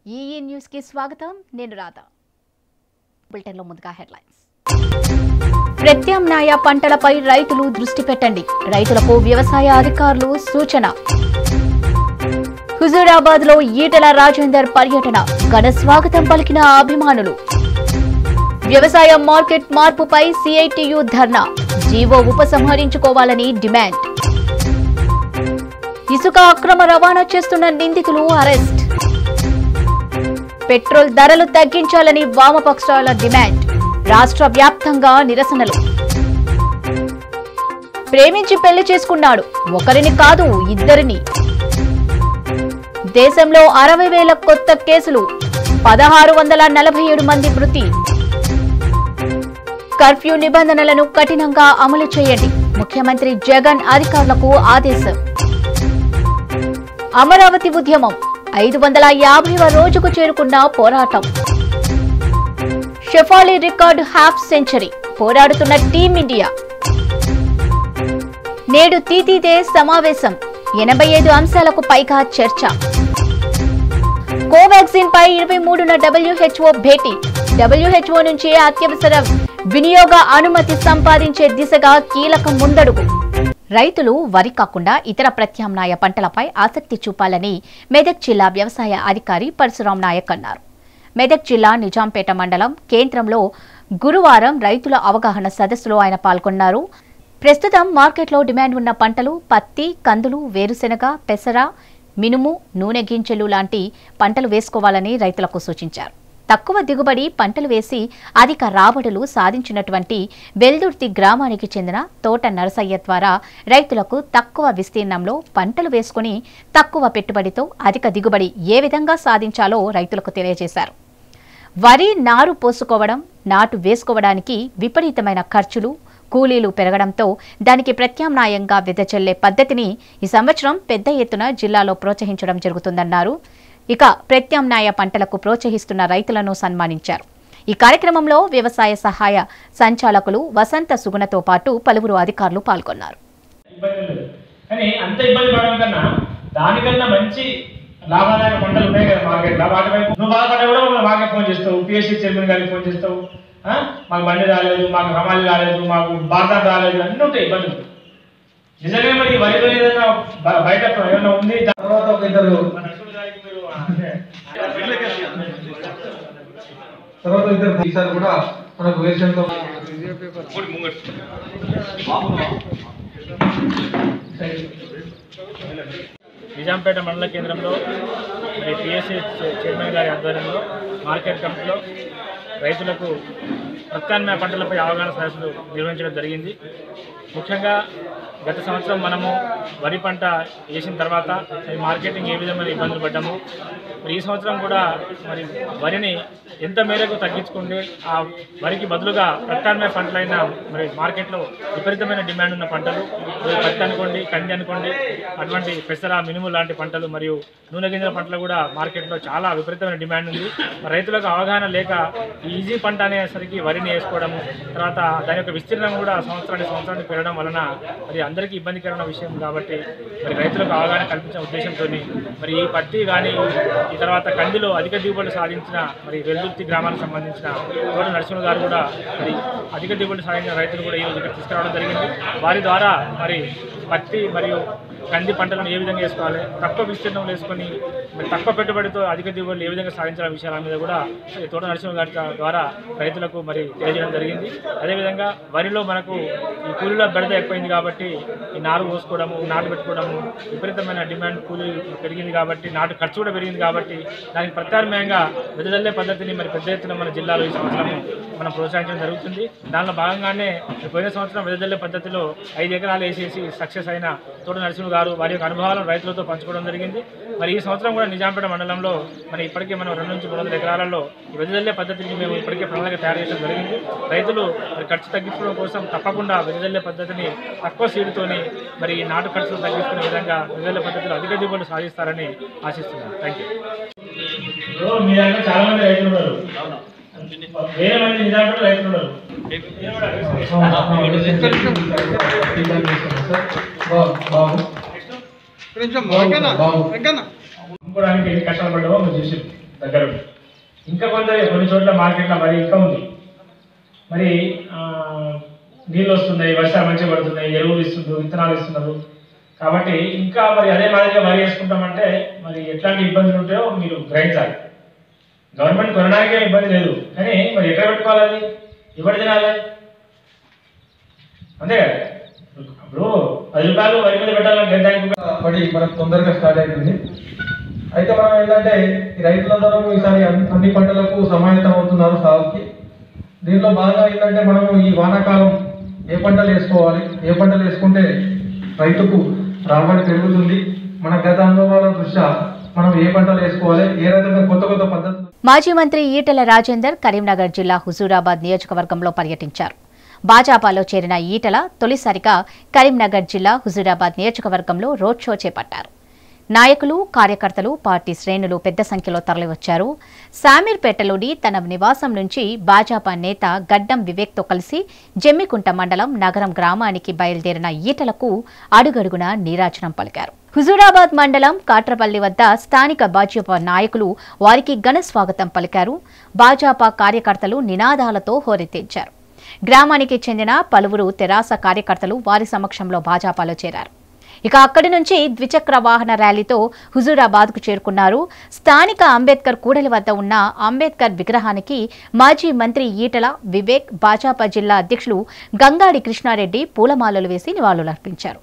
EE news కి స్వాగతం నేను రాధ బులెటిన్లో ముందుగా హెడ్లైన్స్ ప్రత్యామ్నాయ పంటలపై రైతులు దృష్టి పెట్టండి రైతులకు వ్యవసాయ అధికారులు సూచన హుజూరాబాద్ లో ఈటల రాజేందర్ పర్యటన ఘన స్వాగతం పలికిన అభిమానులు వ్యవసాయ మార్కెట్ మార్పుపై సిఐటియు ధర్నా జీవో ఉపసంహరించుకోవాలని డిమాండ్ ఇసుక అక్రమ రవాణా చేస్తున్న నిందితులు అరెస్ట్ పెట్రోల్ ధరలు తగ్గించాలని వామపక్షాల డిమాండ్ రాష్ట్ర వ్యాప్తంగా నిరసనలు ప్రేమించి పెళ్లి చేసుకున్నాడు ఒకరిని కాదు ఇద్దరిని దేశంలో అరవై వేల కొత్త కేసులు పదహారు వందల నలభై ఏడు మంది మృతి కర్ఫ్యూ నిబంధనలను కఠినంగా అమలు చేయండి ముఖ్యమంత్రి జగన్ అధికారులకు ఆదేశం అమరావతి ఉద్యమం ఐదు వందల యాభైవ రోజుకు చేరుకున్న పోరాటం షెఫాలి రికార్డు హాఫ్ సెంచరీ పోరాడుతున్న టీమిండియా నేడు తీతీదే సమావేశం ఎనభై ఐదు అంశాలకు పైగా చర్చ కోవాక్సిన్ పై ఇరవై మూడున డబ్ల్యూహెచ్ఓ భేటీ డబ్ల్యూహెచ్ఓ నుంచి అత్యవసర వినియోగ అనుమతి సంపాదించే దిశగా కీలక ముందడుగు రైతులు వరి కాకుండా ఇతర ప్రత్యామ్నాయ పంటలపై ఆసక్తి చూపాలని మెదక్ జిల్లా వ్యవసాయ అధికారి పరశురాం నాయక్ అన్నారు మెదక్ జిల్లా నిజాంపేట మండలం కేంద్రంలో గురువారం రైతుల అవగాహన సదస్సులో ఆయన పాల్గొన్నారు ప్రస్తుతం మార్కెట్లో డిమాండ్ ఉన్న పంటలు పత్తి కందులు వేరుశెనగ పెసర మినుము నూనె గింజలు లాంటి పంటలు వేసుకోవాలని రైతులకు సూచించారు తక్కువ దిగుబడి పంటలు వేసి అధిక రాబడులు సాధించినటువంటి వెల్దుర్తి గ్రామానికి చెందిన తోట నరసయ్య ద్వారా రైతులకు తక్కువ విస్తీర్ణంలో పంటలు వేసుకుని తక్కువ పెట్టుబడితో అధిక దిగుబడి ఏ విధంగా సాధించాలో రైతులకు తెలియజేశారు వరి నారు పోసుకోవడం నాటు వేసుకోవడానికి విపరీతమైన ఖర్చులు కూలీలు పెరగడంతో దానికి ప్రత్యామ్నాయంగా వెదజల్లే పద్ధతిని ఈ సంవత్సరం పెద్ద ఎత్తున జిల్లాలో ప్రోత్సహించడం జరుగుతుందన్నారు ఇక ప్రత్యామ్నాయ పంటలకు ప్రోత్సహిస్తున్న రైతులను సన్మానించారు ఈ కార్యక్రమంలో వ్యవసాయ సహాయ సంచాలకులు వసంత సుగుణతో పాటు పలువురు అధికారులు పాల్గొన్నారు ఇబ్బంది లేదు కానీ అంత ఇబ్బంది పడడం కన్నా దానికన్నా మంచి లాభదాయక పంటలు ఉన్నాయి కదా మార్కెట్లో వాటి వైపు నువ్వు బాధపడ్డా కూడా మమ్మల్ని మాకే ఫోన్ చేస్తావు పిఎస్సి చైర్మన్ గారికి ఫోన్ చేస్తావు ఆ? మాకు బండి రాలేదు మాకు హమాలి రాలేదు మాకు బాధ రాలేదు అన్నీ ఉంటాయి ఇబ్బందులు నిజంగా మరి ఈ వరిలో ఏదైనా బ- బయట ఏమైనా ఉంది దా- తర్వాత ఒక ఇద్దరు మన నరసింహ గారికి మీరు అంటే తర్వాత ఇద్దరు ఈసారి కూడా మనకు వేసంతో నిజాంపేట మండల కేంద్రంలో మరి పిఎస్సి చైర్మన్ గారి ఆధ్వర్యంలో మార్కెట్ కమిటీలో రైతులకు ప్రత్యామ్నాయ పంటలపై అవగాహన సదస్సులు నిర్వహించడం జరిగింది ముఖ్యంగా గత సంవత్సరం మనము వరి పంట వేసిన తర్వాత మరి మార్కెటింగ్ ఏ విధమైన ఇబ్బందులు పడ్డాము మరి ఈ సంవత్సరం కూడా మరి వరిని ఎంత మేరకు తగ్గించుకుంటే ఆ వరికి బదులుగా ప్రత్యామ్నాయ పంటలైన మరి మార్కెట్లో విపరీతమైన డిమాండ్ ఉన్న పంటలు మరి పత్తి అనుకోండి కంది అనుకోండి అటువంటి పెసర మినుము లాంటి పంటలు మరియు నూనె గింజల పంటలు కూడా మార్కెట్లో చాలా విపరీతమైన డిమాండ్ ఉంది మరి రైతులకు అవగాహన లేక ఈ ఈజీ పంట అనేసరికి వరిని వేసుకోవడము తర్వాత దాని యొక్క విస్తీర్ణం కూడా సంవత్సరానికి సంవత్సరానికి పెరగడం వలన మరి అందరికీ ఇబ్బందికరమైన విషయం కాబట్టి మరి రైతులకు అవగాహన కల్పించిన ఉద్దేశంతో మరి ఈ పత్తి కానీ ఈ తర్వాత కందిలో అధిక దిగుబడి సాధించిన మరి వెల్దుర్తి గ్రామానికి సంబంధించిన తోట నరసింహ గారు కూడా మరి అధిక దిగుబడి సాధించిన రైతులు కూడా ఈ రోజు ఇక్కడ తీసుకురావడం జరిగింది వారి ద్వారా మరి పత్తి మరియు కంది పంటలను ఏ విధంగా వేసుకోవాలి తక్కువ విస్తీర్ణంలో వేసుకొని మరి తక్కువ పెట్టుబడితో అధిక దిగుబడులు ఏ విధంగా సాధించాలనే విషయాల మీద కూడా ఈ తోట నరసింహ గారి ద్వారా రైతులకు మరి తెలియజేయడం జరిగింది అదేవిధంగా వరిలో మనకు ఈ కూలీల బెడద ఎక్కువైంది కాబట్టి ఈ నారు పోసుకోవడము నాటు పెట్టుకోవడము విపరీతమైన డిమాండ్ కూలీ పెరిగింది కాబట్టి నాటు ఖర్చు కూడా పెరిగింది కాబట్టి దానికి ప్రత్యామ్నాయంగా వెదజల్లే పద్ధతిని మరి పెద్ద ఎత్తున మన జిల్లాలో ఈ సంవత్సరం మనం ప్రోత్సహించడం జరుగుతుంది దానిలో భాగంగానే పోయిన సంవత్సరం వెదజల్లే పద్ధతిలో ఐదు ఎకరాలు వేసేసి సక్సెస్ అయిన తోట నరసింహ గారు వారి యొక్క అనుభవాలను రైతులతో పంచుకోవడం జరిగింది మరి ఈ సంవత్సరం కూడా నిజాంపేట మండలంలో మరి ఇప్పటికే మనం రెండు నుంచి మూడు వందల ఎకరాలలో ఈ వెదజల్లే పద్ధతిని మేము ఇప్పటికే ప్రణాళిక తయారు చేయడం జరిగింది రైతులు మరి ఖర్చు తగ్గించడం కోసం తప్పకుండా వెదజల్లే పద్ధతిని తక్కువ సీడుతోని మరి ఈ నాటు ఖర్చులు తగ్గించుకునే విధంగా వెదజల్లే పద్ధతిలో అధిక దిగుబడులు సాధిస్తారని ఆశిస్తున్నాను థ్యాంక్ యూ మీ దగ్గర చాలా మంది రైతులు ఉన్నారు వేరే మంది నిజాంపేట రైతులు ఉన్నారు బాబు అమ్ముకోవడానికి ఎన్ని కష్టాలు పడ్డామో మీరు చూసి దగ్గర ఉంది. ఇంకా కొంత కొన్ని చోట్ల మార్కెట్లో మరి ఇంకా ఉంది మరి ఆ, నీళ్ళు వస్తున్నాయి వర్షాలు మంచిగా పడుతున్నాయి ఎరువులు ఇస్తున్నారు విత్తనాలు ఇస్తున్నారు కాబట్టి ఇంకా మరి అదే మాదిరిగా వరి వేసుకుంటామంటే మరి ఎట్లాంటి ఇబ్బందులు ఉంటాయో మీరు గ్రహించాలి గవర్నమెంట్ కొనడానికే ఇబ్బంది లేదు కానీ మరి ఎక్కడ పెట్టుకోవాలి అది ఎవరు తినాలి అంతే కదా ఇప్పుడు పది రూపాయలు వరి మీద పెట్టాలంటే దానికి ఒక- పడి మనకు తొందరగా స్టార్ట్ అవుతుంది అయితే మనం ఏంటంటే ఈ రైతులందరూ ఈసారి అన్ని- అన్ని పంటలకు సమాయత్తం అవుతున్నారు సాగుకి దీనిలో బాగా ఏంటంటే మనం ఈ వానాకాలం ఏ పంటలు వేసుకోవాలి ఏ పంటలు వేసుకుంటే రైతుకు రాబడి పెరుగుతుంది మన గత అనుభవాల దృష్ట్యా మనం ఏ పంటలు వేసుకోవాలి ఏ రకంగా కొత్త కొత్త పద్ధతులు మాజీ మంత్రి ఈటెల రాజేందర్ కరీంనగర్ జిల్లా హుజూరాబాద్ నియోజకవర్గంలో పర్యటించారు భాజపాలో చేరిన ఈటెల తొలిసారిగా కరీంనగర్ జిల్లా హుజూరాబాద్ నియోజకవర్గంలో రోడ్ షో చేపట్టారు నాయకులు కార్యకర్తలు పార్టీ శ్రేణులు పెద్ద సంఖ్యలో తరలివచ్చారు శామీర్పేటలోని తన నివాసం నుంచి భాజపా నేత గడ్డం వివేక్తో కలిసి జమ్మికుంట మండలం నగరం గ్రామానికి బయలుదేరిన ఈటలకు అడుగడుగున నీరాజనం పలికారు హుజూరాబాద్ మండలం కాట్రపల్లి వద్ద స్థానిక భాజపా నాయకులు వారికి ఘన స్వాగతం పలికారు భాజపా కార్యకర్తలు నినాదాలతో హోరెత్తించారు గ్రామానికి చెందిన పలువురు తెరాస కార్యకర్తలు వారి సమక్షంలో భాజపాలో చేరారు ఇక అక్కడి నుంచి ద్విచక్ర వాహన ర్యాలీతో హుజూరాబాద్కు చేరుకున్నారు స్థానిక అంబేద్కర్ కూడలి వద్ద ఉన్న అంబేద్కర్ విగ్రహానికి మాజీ మంత్రి ఈటల వివేక్ భాజపా జిల్లా అధ్యక్షులు గంగాడి కృష్ణారెడ్డి పూలమాలలు వేసి నివాళులర్పించారు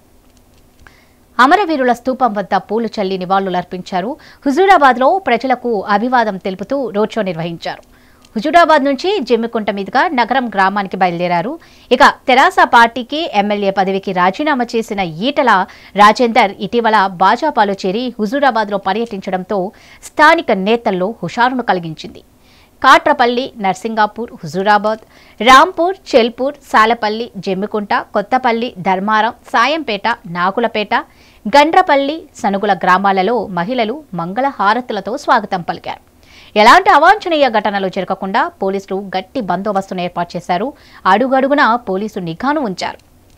అమరవీరుల స్తూపం వద్ద పూలు చల్లి నివాళులర్పించారు హుజూరాబాద్లో ప్రజలకు అభివాదం తెలుపుతూ రోడ్ షో నిర్వహించారు హుజూరాబాద్ నుంచి జమ్మికుంట మీదుగా నగరం గ్రామానికి బయలుదేరారు ఇక తెరాస పార్టీకి ఎమ్మెల్యే పదవికి రాజీనామా చేసిన ఈటల రాజేందర్ ఇటీవల భాజపాలో చేరి హుజూరాబాద్లో పర్యటించడంతో స్థానిక నేతల్లో హుషారును కలిగించింది కాట్రపల్లి నర్సింగాపూర్ హుజూరాబాద్ రాంపూర్ చెల్పూర్ సాలపల్లి జమ్మికుంట కొత్తపల్లి ధర్మారం సాయంపేట నాగులపేట గండ్రపల్లి సనుగుల గ్రామాలలో మహిళలు మంగళ హారతులతో స్వాగతం పలికారు ఎలాంటి అవాంఛనీయ ఘటనలు జరగకుండా పోలీసులు గట్టి బందోబస్తును ఏర్పాటు చేశారు అడుగడుగునా పోలీసు నిఘాను ఉంచారు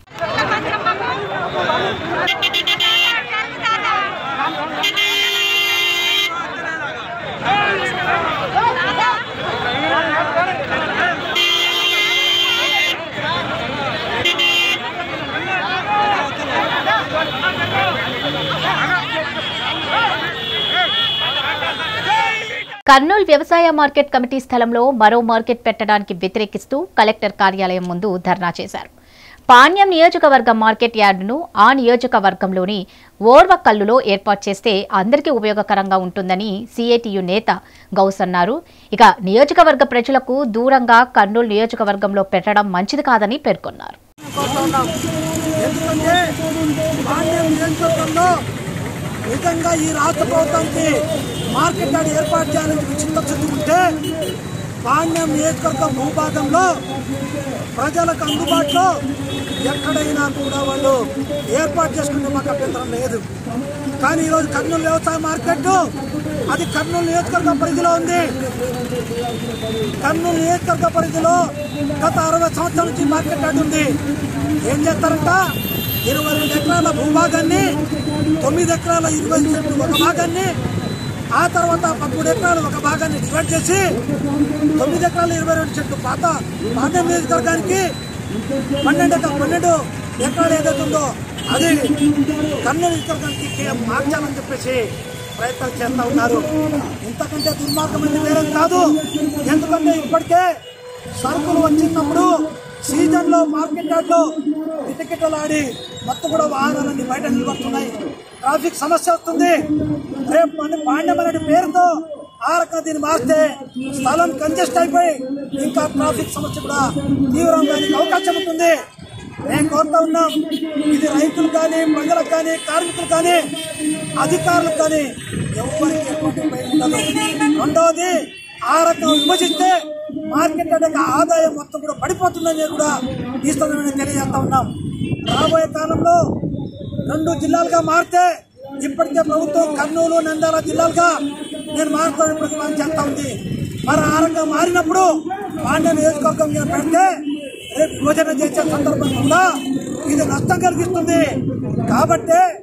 కర్నూలు వ్యవసాయ మార్కెట్ కమిటీ స్థలంలో మరో మార్కెట్ పెట్టడానికి వ్యతిరేకిస్తూ కలెక్టర్ కార్యాలయం ముందు ధర్నా చేశారు పాణ్యం నియోజకవర్గ మార్కెట్ యార్డును ఆ నియోజకవర్గంలోని ఓర్వకల్లులో ఏర్పాటు చేస్తే అందరికీ ఉపయోగకరంగా ఉంటుందని సిఐటియు నేత గౌస్ అన్నారు ఇక నియోజకవర్గ ప్రజలకు దూరంగా కర్నూలు నియోజకవర్గంలో పెట్టడం మంచిది కాదని పేర్కొన్నారు కోరుతున్నాం ఎందుకంటే పాండ్యం నియోజకవర్గంలో నిజంగా ఈ రాష్ట్ర ప్రభుత్వానికి మార్కెట్ యార్డ్ ఏర్పాటు చేయాలని చెప్పి చిత్తశుద్ధి ఉంటే పాండ్యం నియోజకవర్గం భూభాగంలో ప్రజలకు అందుబాటులో ఎక్కడైనా కూడా వాళ్ళు ఏర్పాటు చేసుకునే మాకు అభ్యంతరం లేదు కానీ ఈరోజు కర్నూలు వ్యవసాయ మార్కెట్ అది కర్నూలు నియోజకవర్గ పరిధిలో ఉంది కర్నూలు నియోజకవర్గ పరిధిలో గత అరవై సంవత్సరాల నుంచి మార్కెట్ యార్డ్ ఉంది ఏం చేస్తారంట ఇరవై రెండు ఎకరాల భూభాగాన్ని తొమ్మిది ఎకరాల ఇరవై సెంట్లు ఒక భాగాన్ని ఆ తర్వాత పదమూడు ఎకరాలు ఒక భాగాన్ని డివైడ్ చేసి తొమ్మిది ఎకరాల ఇరవై రెండు చెట్లు పాత పాత నియోజకవర్గానికి పన్నెండు ఎకరా పన్నెండు ఎకరాలు ఏదైతే ఉందో అది కర్నూలు నియోజకవర్గానికి కే- మార్చాలని చెప్పేసి ప్రయత్నాలు చేస్తా ఉన్నారు ఇంతకంటే దుర్మార్గమైనది వేరే కాదు ఎందుకంటే ఇప్పటికే సరుకులు వచ్చినప్పుడు సీజన్ లో మార్కెట్ యార్డ్లో టికెట్లు ఆడి మొత్తం కూడా వాహనాలన్నీ బయట నిలబడుతున్నాయి ట్రాఫిక్ సమస్య వస్తుంది రేపు మన పాండ్యం అనే పేరుతో ఆ రకంగా దీన్ని మార్స్తే స్థలం కంజెస్ట్ అయిపోయి ఇంకా ట్రాఫిక్ సమస్య కూడా తీవ్రంగా అయ్యే అవకాశం ఉంటుంది మేము కోరుతా ఉన్నాం ఇది రైతులు కానీ ప్రజలకు కానీ కార్మికులు కానీ అధికారులకు కానీ ఎవరికి ఎటువంటి భయం ఉండదు రెండవది ఆ రకం విభజిస్తే మార్కెట్ అంటే ఆదాయం మొత్తం కూడా పడిపోతుందని కూడా ఈ సందర్భంగా తెలియజేస్తా ఉన్నాం రాబోయే కాలంలో రెండు జిల్లాలుగా మారితే ఇప్పటికే ప్రభుత్వం కర్నూలు నంద్యాల జిల్లాలుగా నేను మారుతానని ప్రతిపాదన చేస్తా ఉంది మరి ఆ రకంగా మారినప్పుడు పాండ్య నియోజకవర్గం మీద పెడితే రేపు విభజన చేసే సందర్భంలో కూడా ఇది నష్టం కలిగిస్తుంది కాబట్టి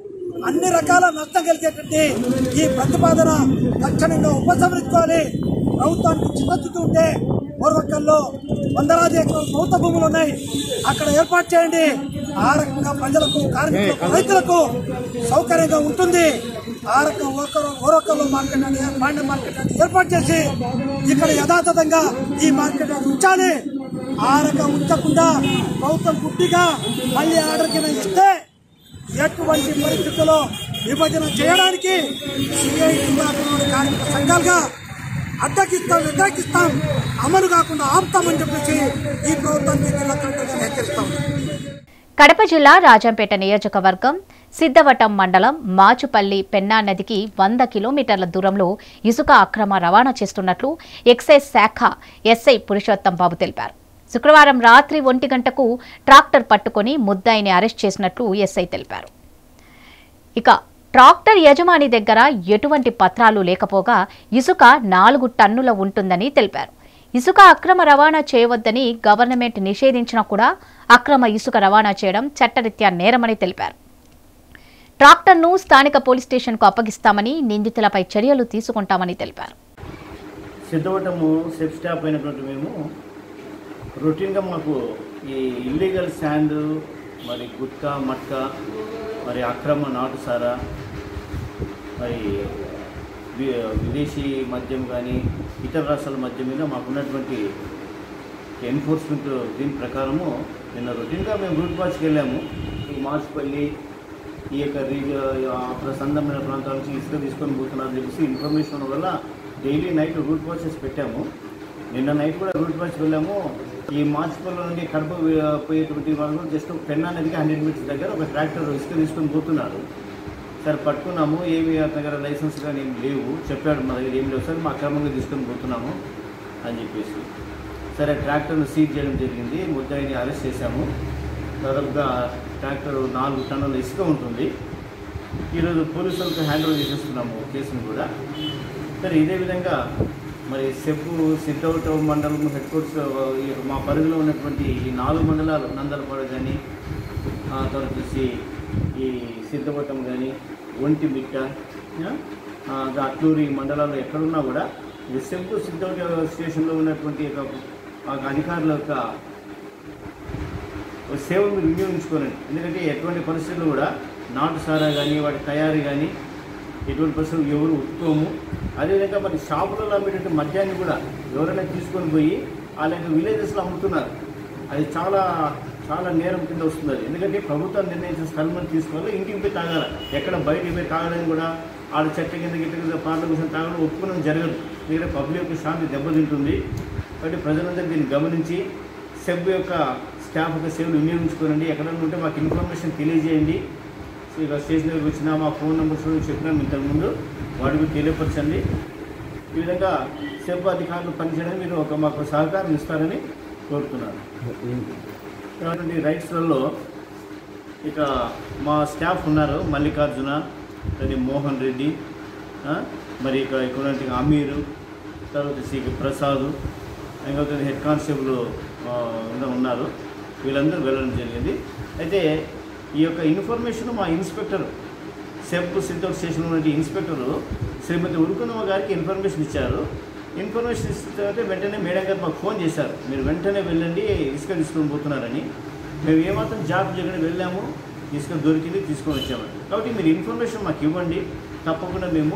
అన్ని రకాల నష్టం కలిగేటువంటి ఈ ప్రతిపాదన తక్షణంగా ఉపసంహరించుకోవాలి ప్రభుత్వానికి చిత్తశుద్ధి ఉంటే పూర్వకల్లో వందలాది ఎకరాల ప్రభుత్వ భూములు ఉన్నాయి అక్కడ ఏర్పాటు చేయండి ఆ రకంగా ప్రజలకు కార్మికులకు రైతులకు సౌకర్యంగా ఉంటుంది ఆ రకం ఓరొక్కలో మార్కెట్ అని పాండ్య మార్కెట్ అని ఏర్పాటు చేసి ఇక్కడ యథాతథంగా ఈ మార్కెట్ అని ఉంచాలి ఆ రకం ఉంచకుండా ప్రభుత్వం గుడ్డిగా మళ్ళీ ఆర్డర్ కింద ఇస్తే ఎటువంటి పరిస్థితుల్లో విభజన చేయడానికి సిఐ కార్మిక సంఘాలుగా అడ్డకిస్తాం వ్యతిరేకిస్తాం అమలు కాకుండా ఆపుతామని చెప్పేసి ఈ ప్రభుత్వాన్ని జిల్లా కలెక్టర్గా హెచ్చరిస్తాం కడప జిల్లా రాజంపేట నియోజకవర్గం సిద్ధవటం మండలం మాచుపల్లి పెన్నా నదికి వంద కిలోమీటర్ల దూరంలో ఇసుక అక్రమ రవాణా చేస్తున్నట్లు ఎక్సైజ్ శాఖ ఎస్ఐ పురుషోత్తం బాబు తెలిపారు శుక్రవారం రాత్రి ఒంటి గంటకు ట్రాక్టర్ పట్టుకొని ముద్దాయిని అరెస్ట్ చేసినట్లు ఎస్ఐ తెలిపారు ఇక ట్రాక్టర్ యజమాని దగ్గర ఎటువంటి పత్రాలు లేకపోగా ఇసుక నాలుగు టన్నుల ఉంటుందని తెలిపారు ఇసుక అక్రమ రవాణా చేయవద్దని గవర్నమెంట్ నిషేధించినా కూడా అక్రమ ఇసుక రవాణా చేయడం చట్టరీత్యా నేరమని తెలిపారు ట్రాక్టర్ను స్థానిక పోలీస్ స్టేషన్కు అప్పగిస్తామని నిందితులపై చర్యలు తీసుకుంటామని తెలిపారు సిద్ధవటము సెఫ్ స్టాప్ అయినటువంటి మేము రొటీన్గా మాకు ఈ ఇల్లీగల్ శాండ్ మరి గుట్కా మట్కా మరి అక్రమ నాటుసారా మరి వి- విదేశీ మద్యం కానీ ఇతర రాష్ట్రాల మద్యం మీద మాకున్నటువంటి ఎన్ఫోర్స్మెంట్ దీని ప్రకారము నిన్న రొటీన్గా మేము రూట్ వాచ్కి వెళ్ళాము ఈ మార్చిపల్లి ఈ యొక్క రీజ ప్రసందమైన ప్రాంతాల నుంచి ఇసుక తీసుకొని పోతున్నారని చెప్పేసి ఇన్ఫర్మేషన్ వల్ల డైలీ నైట్ రూట్ వాచెస్ పెట్టాము నిన్న నైట్ కూడా రూట్ వాచ్ వెళ్ళాము ఈ మార్చిపల్లి నుండి కడప వే- పోయేటువంటి వాళ్ళు జస్ట్ పెన్నా నదికి హండ్రెడ్ మీటర్స్ దగ్గర ఒక ట్రాక్టర్ ఇసుక తీసుకొని పోతున్నారు సార్ పట్టుకున్నాము ఏమి అతని దగ్గర లైసెన్స్ కానీ ఏం లేవు చెప్పాడు మా దగ్గర ఏం లేవు సార్ మా అక్రమంగా తీసుకొని పోతున్నాము అని చెప్పేసి సరే ట్రాక్టర్ను సీజ్ చేయడం జరిగింది ముద్దాయిని అరెస్ట్ చేశాము దాదాపుగా ట్రాక్టర్ నాలుగు టన్నుల ఇసుక ఉంటుంది ఈరోజు పోలీసులకు హ్యాండ్ ఓవర్ చేసేస్తున్నాము కేసును కూడా సరే ఇదే విధంగా మరి సెప్పు సిద్ధౌట మండలం హెడ్ క్వార్టర్స్ ఈ మా పరిధిలో ఉన్నటువంటి ఈ నాలుగు మండలాలు నందలపాడు కానీ ఆ తర్వాత వచ్చేసి ఈ సిద్ధవటం కానీ ఒంటి మిట్ట ఆ, ఆ, అట్లూరి మండలాల్లో ఎక్కడున్నా కూడా ఈ సెంపు సిద్ధవట స్టేషన్లో ఉన్నటువంటి యొక్క ఆ అధికారుల యొక్క సేవలు మీరు వినియోగించుకోనండి ఎందుకంటే ఎటువంటి పరిస్థితులు కూడా నాటు సారా కానీ వాటి తయారీ కానీ ఎటువంటి పరిస్థితులు ఎవరు ఒప్పుకోము అదేవిధంగా మరి షాపులలో అమ్మేటువంటి మద్యాన్ని కూడా ఎవరైనా తీసుకొని పోయి వాళ్ళ యొక్క విలేజెస్లో అమ్ముతున్నారు అది చాలా చాలా నేరం కింద వస్తుంది అది ఎందుకంటే ప్రభుత్వం నిర్ణయించిన స్థలం తీసుకోవాలి ఇంటికి పోయి తాగాలి ఎక్కడ బయటికి పోయి తాగడానికి కూడా ఆడ చెట్ల కింద గిట్ల కింద పాటల కోసం తాగడం ఒప్పుకోవడం జరగదు ఎందుకంటే పబ్లిక్ యొక్క శాంతి దెబ్బతింటుంది కాబట్టి ప్రజలందరూ దీన్ని గమనించి సెబ్ యొక్క స్టాఫ్ యొక్క సేవలు వినియోగించుకోనండి ఎక్కడైనా ఉంటే మాకు ఇన్ఫర్మేషన్ తెలియజేయండి సో ఇక స్టేషన్ దగ్గరికి వచ్చినా మా ఫోన్ నెంబర్స్ చెప్పినాం ఇంతకుముందు వాటికి తెలియపరచండి ఈ విధంగా సెబ్ అధికారులు పనిచేయడానికి మీరు ఒక మాకు సహకారం ఇస్తారని కోరుతున్నాను కాబట్టి రైట్స్లలో ఇక మా స్టాఫ్ ఉన్నారు మల్లికార్జున మరి మోహన్ రెడ్డి ఆ, మరి ఇక ఇక్కడ ఉన్నటువంటి అమీరు తర్వాత వచ్చేసి ఇక ప్రసాద్ ఇంకా హెడ్ కానిస్టేబుల్ ఆ, ఇంకా ఉన్నారు వీళ్ళందరూ వెళ్ళడం జరిగింది అయితే ఈ యొక్క ఇన్ఫర్మేషన్ మా ఇన్స్పెక్టర్ సెబ్ సిద్ధౌట్ స్టేషన్ ఉన్నటువంటి ఇన్స్పెక్టరు శ్రీమతి ఉరుకునమ్మ గారికి ఇన్ఫర్మేషన్ ఇచ్చారు ఇన్ఫర్మేషన్ ఇస్తే వెంటనే మేడం గారు మాకు ఫోన్ చేశారు మీరు వెంటనే వెళ్ళండి ఇసుక తీసుకొని పోతున్నారని మేము ఏమాత్రం జాబ్ చేయకుండా వెళ్ళాము ఇసుక దొరికింది తీసుకొని వచ్చాము కాబట్టి మీరు ఇన్ఫర్మేషన్ మాకు ఇవ్వండి తప్పకుండా మేము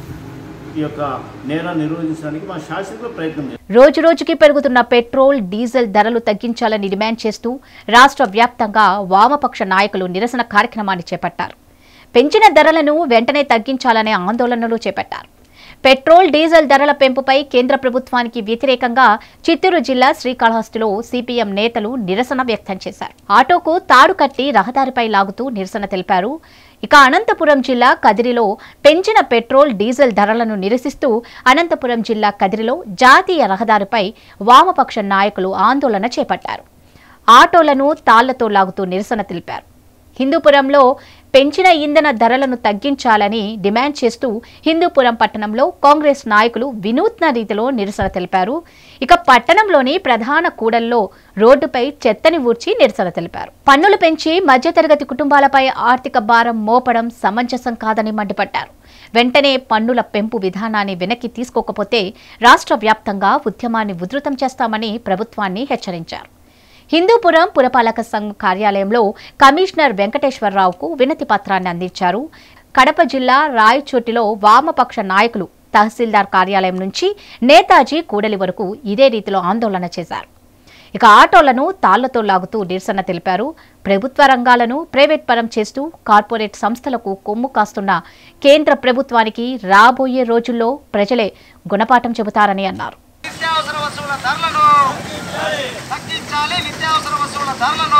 ఈ యొక్క నేరాన్ని నిర్వహించడానికి మా శాసనలో ప్రయత్నం చేస్తాం రోజు రోజుకి పెరుగుతున్న పెట్రోల్ డీజిల్ ధరలు తగ్గించాలని డిమాండ్ చేస్తూ రాష్ట్ర వ్యాప్తంగా వామపక్ష నాయకులు నిరసన కార్యక్రమాన్ని చేపట్టారు పెంచిన ధరలను వెంటనే తగ్గించాలనే ఆందోళనలు చేపట్టారు పెట్రోల్ డీజిల్ ధరల పెంపుపై కేంద్ర ప్రభుత్వానికి వ్యతిరేకంగా చిత్తూరు జిల్లా శ్రీకాళహస్తిలో సిపిఎం నేతలు నిరసన వ్యక్తం చేశారు ఆటోకు తాడు కట్టి రహదారిపై లాగుతూ నిరసన తెలిపారు ఇక అనంతపురం జిల్లా కదిరిలో పెంచిన పెట్రోల్ డీజిల్ ధరలను నిరసిస్తూ అనంతపురం జిల్లా కదిరిలో జాతీయ రహదారిపై వామపక్ష నాయకులు ఆందోళన చేపట్టారు ఆటోలను తాళ్లతో లాగుతూ నిరసన తెలిపారు హిందూపురంలో పెంచిన ఇంధన ధరలను తగ్గించాలని డిమాండ్ చేస్తూ హిందూపురం పట్టణంలో కాంగ్రెస్ నాయకులు వినూత్న రీతిలో నిరసన తెలిపారు ఇక పట్టణంలోని ప్రధాన కూడల్లో రోడ్డుపై చెత్తని ఊడ్చి నిరసన తెలిపారు పన్నులు పెంచి మధ్యతరగతి కుటుంబాలపై ఆర్థిక భారం మోపడం సమంజసం కాదని మండిపడ్డారు వెంటనే పన్నుల పెంపు విధానాన్ని వెనక్కి తీసుకోకపోతే రాష్ట్ర వ్యాప్తంగా ఉద్యమాన్ని ఉధృతం చేస్తామని ప్రభుత్వాన్ని హెచ్చరించారు హిందూపురం పురపాలక సంఘం కార్యాలయంలో కమిషనర్ వెంకటేశ్వరరావుకు వినతి పత్రాన్ని అందించారు కడప జిల్లా రాయచోటిలో వామపక్ష నాయకులు తహసీల్దార్ కార్యాలయం నుంచి నేతాజీ కూడలి వరకు ఇదే రీతిలో ఆందోళన చేశారు ఇక ఆటోలను తాళ్లతో లాగుతూ నిరసన తెలిపారు ప్రభుత్వ రంగాలను ప్రైవేట్ పరం చేస్తూ కార్పొరేట్ సంస్థలకు కొమ్ము కాస్తున్న కేంద్ర ప్రభుత్వానికి రాబోయే రోజుల్లో ప్రజలే గుణపాఠం చెబుతారని అన్నారు నిత్యావసర వస్తువుల ధరలను తగ్గించాలి నిత్యావసర వస్తువుల ధరలను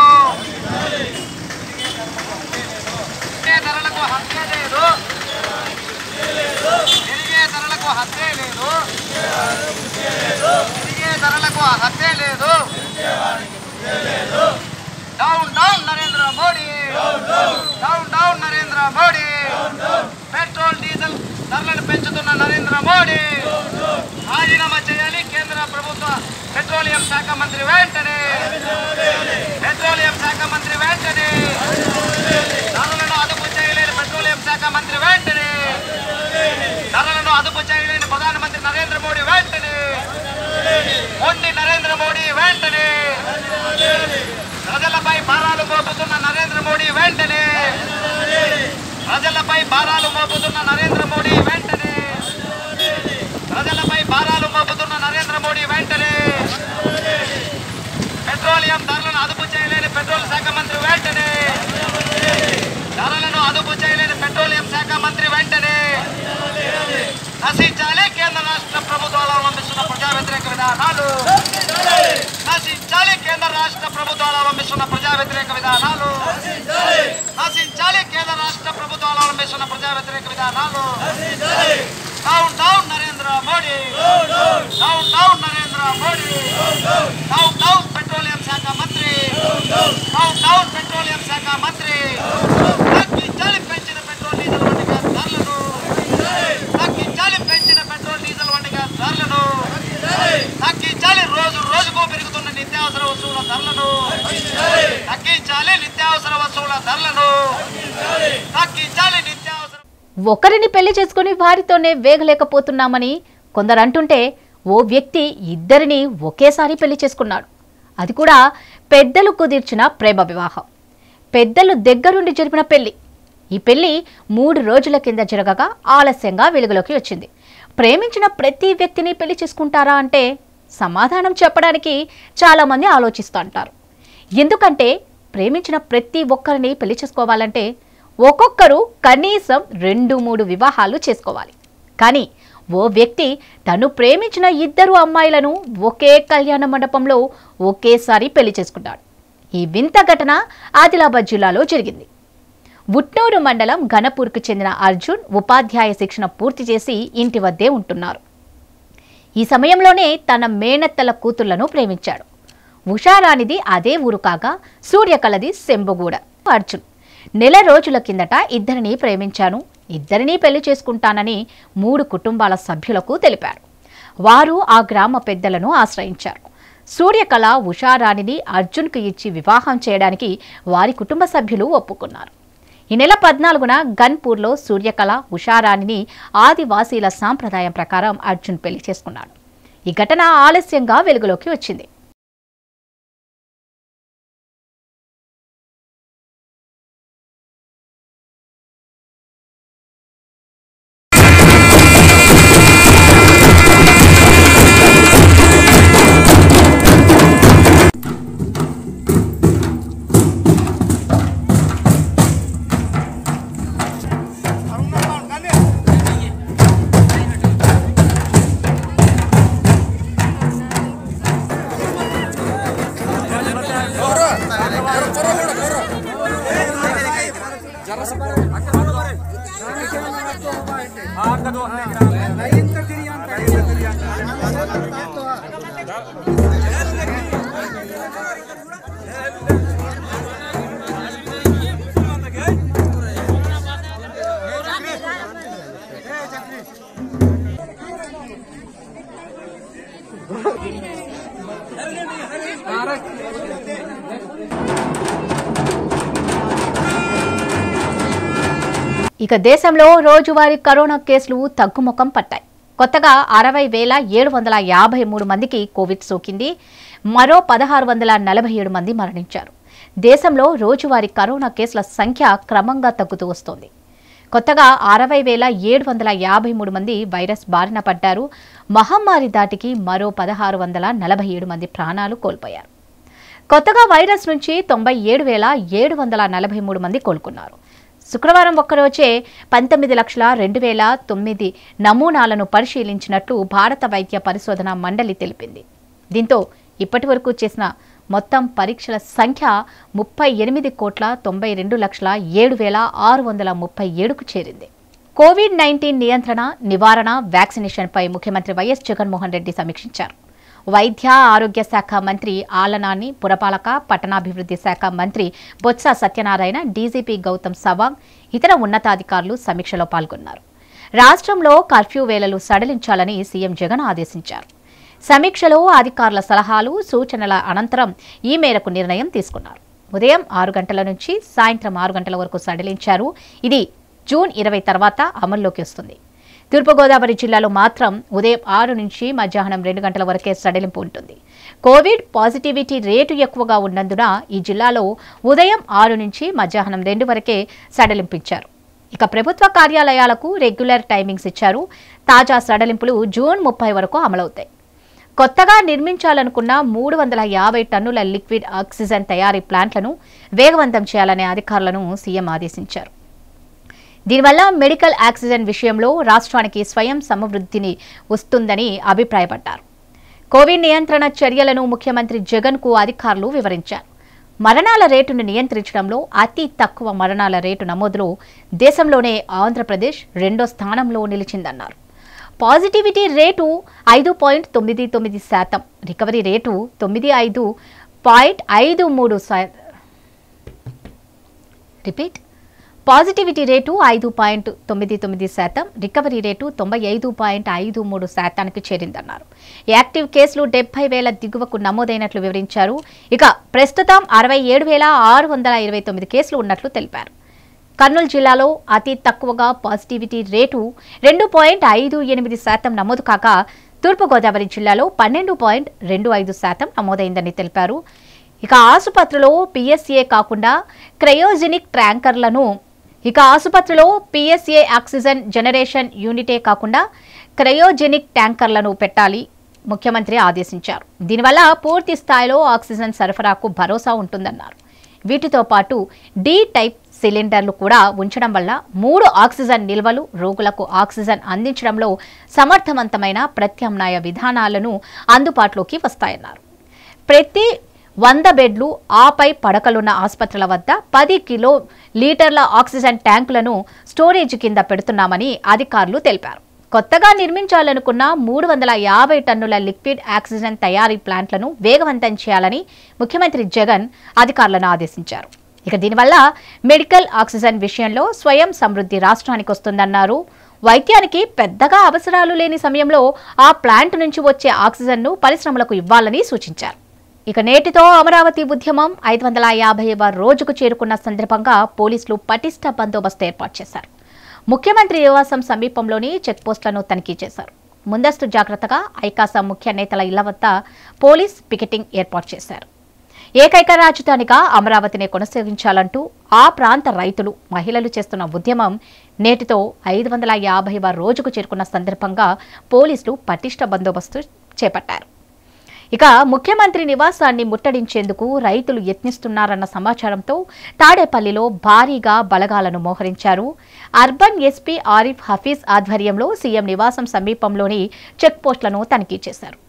పెరిగే ధరలకు హత్య లేదు పెరిగే ధరలకు హత్య లేదు పెరిగే ధరలకు హత్య లేదు down down Narendra Modi down down Narendra Modi petrol diesel ధరలను పెంచుతున్న నరేంద్ర మోడీ రాజీనామా చేయాలి కేంద్ర ప్రభుత్వ పెట్రోలియం శాఖ మంత్రి వెంటనే పెట్రోలియం శాఖ మంత్రి వెంటనే ధరలను అదుపు చేయలేని పెట్రోలియం శాఖ మంత్రి వెంటనే ధరలను అదుపు చేయలేని ప్రధానమంత్రి నరేంద్ర మోడీ వెంటనే మొండి నరేంద్ర మోడీ వెంటనే ప్రజలపై భారాలు మోపుతున్న నరేంద్ర మోడీ వెంటనే ప్రజలపై భారాలు మోపుతున్న నరేంద్ర మోడీ వెంటనే ప్రజలపై భారాలు మోపుతున్న నరేంద్ర మోడీ వెంటనే పెట్రోలియం ధరలను అదుపు చేయలేని పెట్రోల్ శాఖ మంత్రి వెంటనే ధరలను అదుపు చేయలేని పెట్రోలియం శాఖ మంత్రి వెంటనే నశించాలి కేంద్ర రాష్ట్ర ప్రభుత్వాలు అవలంబిస్తున్న ప్రజా వ్యతిరేక విధానాలు నశించాలి కేంద్ర రాష్ట్ర ప్రభుత్వాలు అవలంబిస్తున్న ప్రజా వ్యతిరేక విధానాలు నశించాలి కేంద్ర రాష్ట్ర ప్రభుత్వాలు అవలంబిస్తున్న ప్రజా వ్యతిరేక విధానాలు down down Narendra Modi down down Narendra Modi down down petroleum శాఖ మంత్రి డౌన్ డౌన్ పెట్రోలియం శాఖ మంత్రి తగ్గించాలి పెంచిన పెట్రోల్ డీజిల్ వంటి గ్యాస్ ధరలను తగ్గించాలి పెంచిన పెట్రోల్ డీజిల్ వంటి గ్యాస్ ధరలను తగ్గించాలి రోజు రోజుకు పెరుగుతున్న నిత్యావసర వస్తువుల ధరలను తగ్గించాలి నిత్యావసర వస్తువుల ధరలను తగ్గించాలి నిత్యావసర ఒకరిని పెళ్లి చేసుకుని వారితోనే వేగలేకపోతున్నామని కొందరు అంటుంటే ఓ వ్యక్తి ఇద్దరిని ఒకేసారి పెళ్లి చేసుకున్నాడు అది కూడా పెద్దలు కుదిర్చిన ప్రేమ వివాహం పెద్దలు దగ్గరుండి జరిపిన పెళ్లి ఈ పెళ్లి మూడు రోజుల కింద జరగగా ఆలస్యంగా వెలుగులోకి వచ్చింది ప్రేమించిన ప్రతి వ్యక్తిని పెళ్లి చేసుకుంటారా అంటే సమాధానం చెప్పడానికి చాలామంది ఆలోచిస్తూ అంటారు ఎందుకంటే ప్రేమించిన ప్రతి ఒక్కరిని పెళ్లి చేసుకోవాలంటే ఒక్కొక్కరు కనీసం రెండు మూడు వివాహాలు చేసుకోవాలి కానీ ఓ వ్యక్తి తను ప్రేమించిన ఇద్దరు అమ్మాయిలను ఒకే కళ్యాణ మండపంలో ఒకేసారి పెళ్లి చేసుకున్నాడు ఈ వింత ఘటన ఆదిలాబాద్ జిల్లాలో జరిగింది ఉట్నూరు మండలం ఘనపూర్కు చెందిన అర్జున్ ఉపాధ్యాయ శిక్షణ పూర్తి చేసి ఇంటి వద్దే ఉంటున్నారు ఈ సమయంలోనే తన మేనత్తల కూతుళ్లను ప్రేమించాడు ఉషారానిది అదే ఊరు కాగా సూర్యకళది సెంబగూడ అర్జున్ నెల రోజుల కిందట ఇద్దరిని ప్రేమించాను ఇద్దరినీ పెళ్లి చేసుకుంటానని మూడు కుటుంబాల సభ్యులకు తెలిపాడు వారు ఆ గ్రామ పెద్దలను ఆశ్రయించారు సూర్యకళ ఉషారాణిని అర్జున్కు ఇచ్చి వివాహం చేయడానికి వారి కుటుంబ సభ్యులు ఒప్పుకున్నారు ఈ నెల పద్నాలుగున గన్పూర్లో సూర్యకళ ఉషారాణిని ఆదివాసీల సాంప్రదాయం ప్రకారం అర్జున్ పెళ్లి చేసుకున్నాడు ఈ ఘటన ఆలస్యంగా వెలుగులోకి వచ్చింది ఇక దేశంలో రోజువారీ కరోనా కేసులు తగ్గుముఖం పట్టాయి కొత్తగా అరవై వేల ఏడు వందల యాభై మూడు మందికి కోవిడ్ సోకింది మరో పదహారు వందల నలభై ఏడు మంది మరణించారు దేశంలో రోజువారీ కరోనా కేసుల సంఖ్య క్రమంగా తగ్గుతూ వస్తోంది కొత్తగా అరవై వేల ఏడు వందల యాభై మూడు మంది వైరస్ బారిన పడ్డారు మహమ్మారి దాటికి మరో పదహారు వందల నలభై ఏడు మంది ప్రాణాలు కోల్పోయారు కొత్తగా వైరస్ నుంచి తొంభై ఏడు వేల ఏడు వందల నలభై మూడు మంది కోలుకున్నారు శుక్రవారం ఒక్కరోజే పంతొమ్మిది లక్షల రెండు వేల తొమ్మిది నమూనాలను పరిశీలించినట్లు భారత వైద్య పరిశోధన మండలి తెలిపింది దీంతో ఇప్పటి వరకు చేసిన మొత్తం పరీక్షల సంఖ్య ముప్పై ఎనిమిది కోట్ల తొంభై రెండు లక్షల ఏడు వేల ఆరు వందల ముప్పై ఏడుకు చేరింది కోవిడ్ నైన్టీన్ నియంత్రణ నివారణ వ్యాక్సినేషన్పై ముఖ్యమంత్రి వైఎస్ జగన్మోహన్ రెడ్డి సమీక్షించారు వైద్య ఆరోగ్య శాఖ మంత్రి ఆలనాని పురపాలక పట్టణాభివృద్ధి శాఖ మంత్రి బొత్స సత్యనారాయణ డీజీపీ గౌతమ్ సవాంగ్ ఇతర ఉన్నతాధికారులు సమీక్షలో పాల్గొన్నారు రాష్ట్రంలో కర్ఫ్యూ వేళలు సడలించాలని సీఎం జగన్ ఆదేశించారు సమీక్షలో అధికారుల సలహాలు సూచనల అనంతరం ఈ మేరకు నిర్ణయం తీసుకున్నారు ఉదయం ఆరు గంటల నుంచి సాయంత్రం ఆరు గంటల వరకు సడలించారు ఇది జూన్ ఇరవై తర్వాత అమల్లోకి వస్తుంది తూర్పుగోదావరి జిల్లాలో మాత్రం ఉదయం ఆరు నుంచి మధ్యాహ్నం రెండు గంటల వరకే సడలింపు ఉంటుంది కోవిడ్ పాజిటివిటీ రేటు ఎక్కువగా ఉన్నందున ఈ జిల్లాలో ఉదయం ఆరు నుంచి మధ్యాహ్నం రెండు వరకే సడలింపించారు ఇక ప్రభుత్వ కార్యాలయాలకు రెగ్యులర్ టైమింగ్స్ ఇచ్చారు తాజా సడలింపులు జూన్ ముప్పై వరకు అమలవుతాయి కొత్తగా నిర్మించాలనుకున్న మూడు వందల యాభై టన్నుల లిక్విడ్ ఆక్సిజన్ తయారీ ప్లాంట్లను వేగవంతం చేయాలనే అధికారులను సీఎం ఆదేశించారు దీనివల్ల మెడికల్ ఆక్సిజన్ విషయంలో రాష్ట్రానికి స్వయం సమృద్ధిని వస్తుందని అభిప్రాయపడ్డారు కోవిడ్ నియంత్రణ చర్యలను ముఖ్యమంత్రి జగన్ కు అధికారులు వివరించారు మరణాల రేటును నియంత్రించడంలో అతి తక్కువ మరణాల రేటు నమోదులో దేశంలోనే ఆంధ్రప్రదేశ్ రెండో స్థానంలో నిలిచిందన్నారు పాజిటివిటీ రేటు ఐదు పాయింట్ తొమ్మిది తొమ్మిది శాతం రికవరీ రేటు తొమ్మిది ఐదు పాయింట్ ఐదు మూడు శా- రిపీట్ పాజిటివిటీ రేటు ఐదు పాయింట్ తొమ్మిది తొమ్మిది శాతం రికవరీ రేటు తొంభై ఐదు పాయింట్ ఐదు మూడు శాతానికి చేరిందన్నారు యాక్టివ్ కేసులు డెబ్బై వేల దిగువకు నమోదైనట్లు వివరించారు ఇక ప్రస్తుతం అరవై ఏడు వేల ఆరు వందల ఇరవై తొమ్మిది కేసులు ఉన్నట్లు తెలిపారు కర్నూలు జిల్లాలో అతి తక్కువగా పాజిటివిటీ రేటు రెండు పాయింట్ ఐదు ఎనిమిది శాతం నమోదు కాగా తూర్పుగోదావరి జిల్లాలో పన్నెండు పాయింట్ రెండు ఐదు శాతం నమోదైందని తెలిపారు ఇక ఆసుపత్రిలో పిఎస్ఏ కాకుండా క్రయోజెనిక్ ట్యాంకర్లను ఇక ఆసుపత్రిలో పిఎస్ఏ ఆక్సిజన్ జనరేషన్ యూనిటే కాకుండా క్రయోజెనిక్ ట్యాంకర్లను పెట్టాలి ముఖ్యమంత్రి ఆదేశించారు దీనివల్ల పూర్తి స్థాయిలో ఆక్సిజన్ సరఫరాకు భరోసా ఉంటుందన్నారు వీటితో పాటు డి టైప్ సిలిండర్లు కూడా ఉంచడం వల్ల మూడు ఆక్సిజన్ నిల్వలు రోగులకు ఆక్సిజన్ అందించడంలో సమర్థవంతమైన ప్రత్యామ్నాయ విధానాలను అందుబాటులోకి వస్తాయన్నారు ప్రతి వంద బెడ్లు ఆపై పడకలున్న ఆసుపత్రుల వద్ద పది కిలో లీటర్ల ఆక్సిజన్ ట్యాంకులను స్టోరేజ్ కింద పెడుతున్నామని అధికారులు తెలిపారు కొత్తగా నిర్మించాలనుకున్న మూడు వందల యాభై టన్నుల లిక్విడ్ ఆక్సిజన్ తయారీ ప్లాంట్లను వేగవంతం చేయాలని ముఖ్యమంత్రి జగన్ అధికారులను ఆదేశించారు ఇక దీనివల్ల మెడికల్ ఆక్సిజన్ విషయంలో స్వయం సమృద్ధి రాష్ట్రానికి వస్తుందన్నారు వైద్యానికి పెద్దగా అవసరాలు లేని సమయంలో ఆ ప్లాంట్ నుంచి వచ్చే ఆక్సిజన్ను పరిశ్రమలకు ఇవ్వాలని సూచించారు ఇక నేటితో అమరావతి ఉద్యమం ఐదు వందల యాభైవ రోజుకు చేరుకున్న సందర్భంగా పోలీసులు పటిష్ట బందోబస్తు ఏర్పాటు చేశారు ముఖ్యమంత్రి నివాసం సమీపంలోని చెక్ పోస్టులను తనిఖీ చేశారు ముందస్తు జాగ్రత్తగా ఐకాసా ముఖ్య నేతల ఇళ్ల వద్ద పోలీస్ పికెటింగ్ ఏర్పాటు చేశారు ఏకైక రాజధానిగా అమరావతిని కొనసాగించాలంటూ ఆ ప్రాంత రైతులు మహిళలు చేస్తున్న ఉద్యమం నేటితో ఐదు వందల యాభైవ రోజుకు చేరుకున్న సందర్భంగా పోలీసులు పటిష్ట బందోబస్తు చేపట్టారు ఇక ముఖ్యమంత్రి నివాసాన్ని ముట్టడించేందుకు రైతులు యత్నిస్తున్నారన్న సమాచారంతో తాడేపల్లిలో భారీగా బలగాలను మోహరించారు అర్బన్ ఎస్పీ ఆరిఫ్ హఫీజ్ ఆధ్వర్యంలో సీఎం నివాసం సమీపంలోని చెక్ పోస్టులను తనిఖీ చేశారు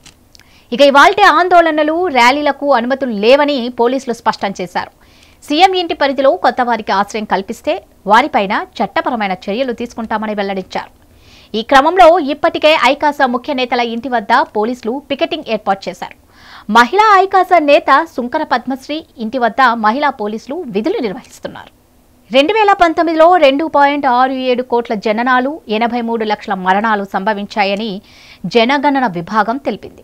ఇక ఇవాల్టి ఆందోళనలు ర్యాలీలకు అనుమతులు లేవని పోలీసులు స్పష్టం చేశారు సీఎం ఇంటి పరిధిలో కొత్త వారికి ఆశ్రయం కల్పిస్తే వారిపైన చట్టపరమైన చర్యలు తీసుకుంటామని వెల్లడించారు ఈ క్రమంలో ఇప్పటికే ఐకాసా ముఖ్య నేతల ఇంటి వద్ద పోలీసులు పికెటింగ్ ఏర్పాటు చేశారు మహిళా ఐకాసా నేత సుంకర పద్మశ్రీ ఇంటి వద్ద మహిళా పోలీసులు విధులు నిర్వహిస్తున్నారు రెండు వేల పంతొమ్మిదిలో రెండు పాయింట్ ఆరు ఏడు కోట్ల జననాలు ఎనభై మూడు లక్షల మరణాలు సంభవించాయని జనగణన విభాగం తెలిపింది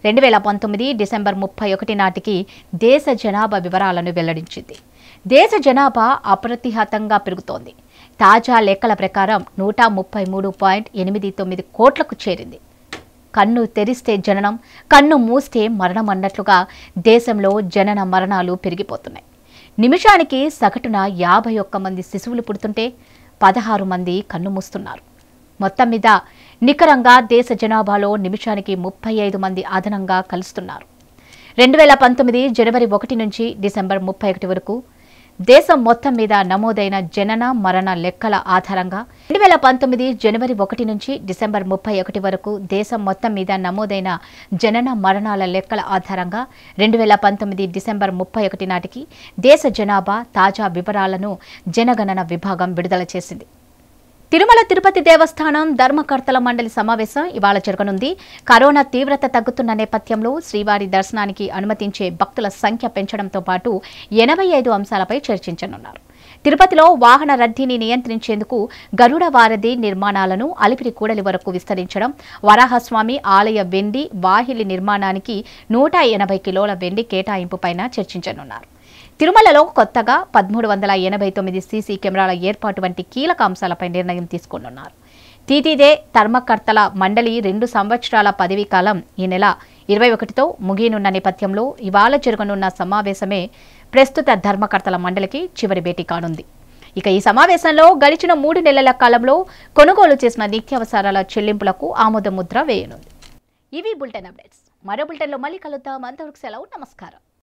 రెండు వేల పంతొమ్మిది డిసెంబర్ ముప్పై ఒకటి నాటికి దేశ జనాభా వివరాలను వెల్లడించింది దేశ జనాభా అప్రతిహతంగా పెరుగుతోంది తాజా లెక్కల ప్రకారం నూట ముప్పై మూడు పాయింట్ ఎనిమిది తొమ్మిది కోట్లకు చేరింది కన్ను తెరిస్తే జననం కన్ను మూస్తే మరణం అన్నట్లుగా దేశంలో జనన మరణాలు పెరిగిపోతున్నాయి నిమిషానికి సగటున యాభై ఒక్క మంది శిశువులు పుడుతుంటే పదహారు మంది కన్ను మూస్తున్నారు మొత్తం మీద నికరంగా దేశ జనాభాలో నిమిషానికి ముప్పై ఐదు మంది అదనంగా కలుస్తున్నారు రెండు వేల పంతొమ్మిది జనవరి ఒకటి నుంచి డిసెంబర్ ముప్పై ఒకటి వరకు దేశం మొత్తం మీద నమోదైన జనన మరణ లెక్కల ఆధారంగా రెండు వేల పంతొమ్మిది జనవరి ఒకటి నుంచి డిసెంబర్ ముప్పై ఒకటి వరకు దేశం మొత్తం మీద నమోదైన జనన మరణాల లెక్కల ఆధారంగా రెండు వేల పంతొమ్మిది డిసెంబర్ ముప్పై ఒకటి నాటికి దేశ జనాభా తాజా వివరాలను జనగణన విభాగం విడుదల చేసింది తిరుమల తిరుపతి దేవస్థానం ధర్మకర్తల మండలి సమావేశం ఇవాళ జరగనుంది కరోనా తీవ్రత తగ్గుతున్న నేపథ్యంలో శ్రీవారి దర్శనానికి అనుమతించే భక్తుల సంఖ్య పెంచడంతో పాటు ఎనభై ఐదు అంశాలపై చర్చించనున్నారు తిరుపతిలో వాహన రద్దీని నియంత్రించేందుకు గరుడ వారధి నిర్మాణాలను అలిపిరి కూడలి వరకు విస్తరించడం వరాహస్వామి ఆలయ వెండి వాహిలి నిర్మాణానికి నూట ఎనభై కిలోల వెండి కేటాయింపుపైన చర్చించనున్నారు తిరుమలలో కొత్తగా పదమూడు వందల ఎనభై తొమ్మిది సీసీ కెమెరాల ఏర్పాటు వంటి కీలక అంశాలపై నిర్ణయం తీసుకోనున్నారు టీటీదే ధర్మకర్తల మండలి రెండు సంవత్సరాల పదవీ కాలం ఈ నెల ఇరవై ఒకటితో ముగియనున్న నేపథ్యంలో ఇవాళ జరగనున్న సమావేశమే ప్రస్తుత ధర్మకర్తల మండలికి చివరి భేటీ కానుంది ఇక ఈ సమావేశంలో గడిచిన మూడు నెలల కాలంలో కొనుగోలు చేసిన నిత్యావసరాల చెల్లింపులకు ఆమోద ముద్ర వేయనుంది ఇవి బులెటిన్ అప్డేట్స్ మరో బులెటిన్లో మళ్ళీ కలుద్దాం అంతవరకు సెలవు నమస్కారం